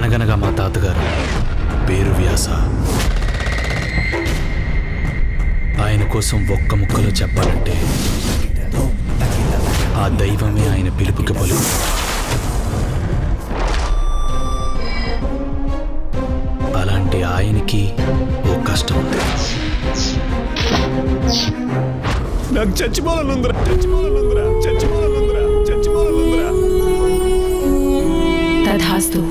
అనగనగా మా తాతగారు పేరు వ్యాస ఆయన కోసం ఒక్క ముక్కలో చెప్పాలంటే ఆ దైవమే ఆయన పిలుపుకి పలుకు అలాంటి ఆయనకి ఓ కష్టం ఉంది నాకు చచ్చిపోవాలనుందిరా చచ్చిపోవాలనుందిరా చచ్చిపోవాలనుందిరా చచ్చిపోవాలనుందిరా తథాస్తు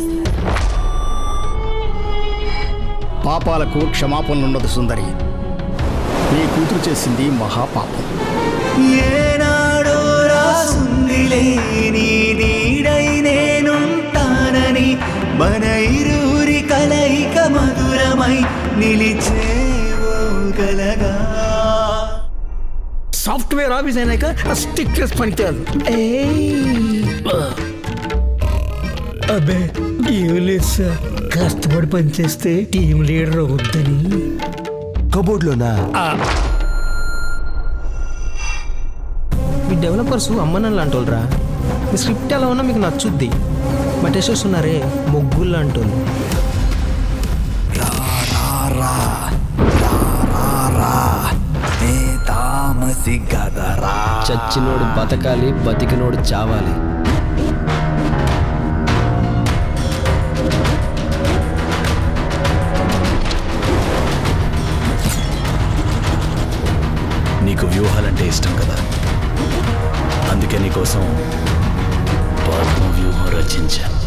పాపాలకు క్షమాపణలుండదు సుందరి నీ కూతురు చేసింది మహాపాపం ఏనాడో రాసుందిలే నీ నీడై నేనుంటానని మన ఇరువురి కలయిక మధురమై నిలిచేవోగలగా సాఫ్ట్వేర్ ఆఫీస్ అయినాక స్టిక్లెస్ పనిచేయదు అబ్బే ఏం లేదు సార్ కష్టపడి పనిచేస్తే టీం లీడర్ అవుద్దని కబోర్డ్లోనా మీ డెవలపర్స్ అమ్మనని లాంటి వాళ్ళరా మీ స్క్రిప్ట్ ఎలా ఉన్నా మీకు నచ్చుద్ది మా టెస్టర్స్ ఉన్నారే మొగ్గులు లాంటి వాళ్ళు తామసి గదరా చచ్చినోడు బతకాలి బతికినోడు చావాలి నీకు వ్యూహాలంటే ఇష్టం కదా అందుకే నీకోసం పద్మ వ్యూహం రచించాను